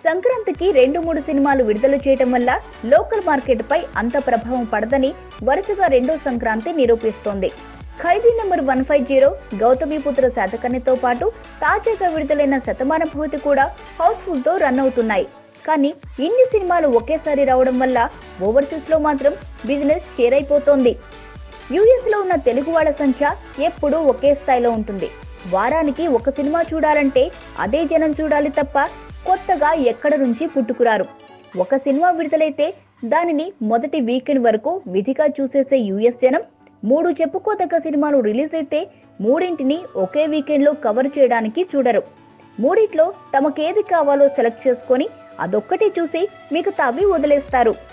సంక్రాంతికి రెండు మూడు సినిమాలు విడుదల చేయటం వల్ల లోకల్ మార్కెట్ పై అంత ప్రభావం పడదని వరుసగా రెండో సంక్రాంతి నిరూపిస్తోంది Khaidi number one five zero Gautamiputra శాతకర్ణితో పాటు తాజాగా విడుదలైన శతమాన భూతి కూడా హౌస్ఫుల్ తో రన్ అవుతున్నాయి కానీ ఇన్ని సినిమాలు ఒకేసారి రావడం వల్ల ఓవర్సీస్ లో మాత్రం బిజినెస్ చేరైపోతోంది యుఎస్ లో ఉన్న తెలుగు వాళ్ళ సంఖ్య ఎప్పుడూ ఒకే స్థాయిలో ఉంటుంది వారానికి ఒక సినిమా చూడాలంటే అదే జనం చూడాలి తప్ప కొత్తగా ఎక్కడ నుంచి పుట్టుకురారు ఒక సినిమా విడుదలైతే దానిని మొదటి వీకెండ్ వరకు విధిగా చూసేసే యుఎస్ జనం మూడు చెప్పుకోదగ్గ సినిమాలు రిలీజ్ అయితే మూడింటిని ఒకే వీకెండ్ లో కవర్ చేయడానికి చూడరు మూడిట్లో తమకేది కావాలో సెలెక్ట్ చేసుకొని అదొక్కటి చూసి మిగతావి వదిలేస్తారు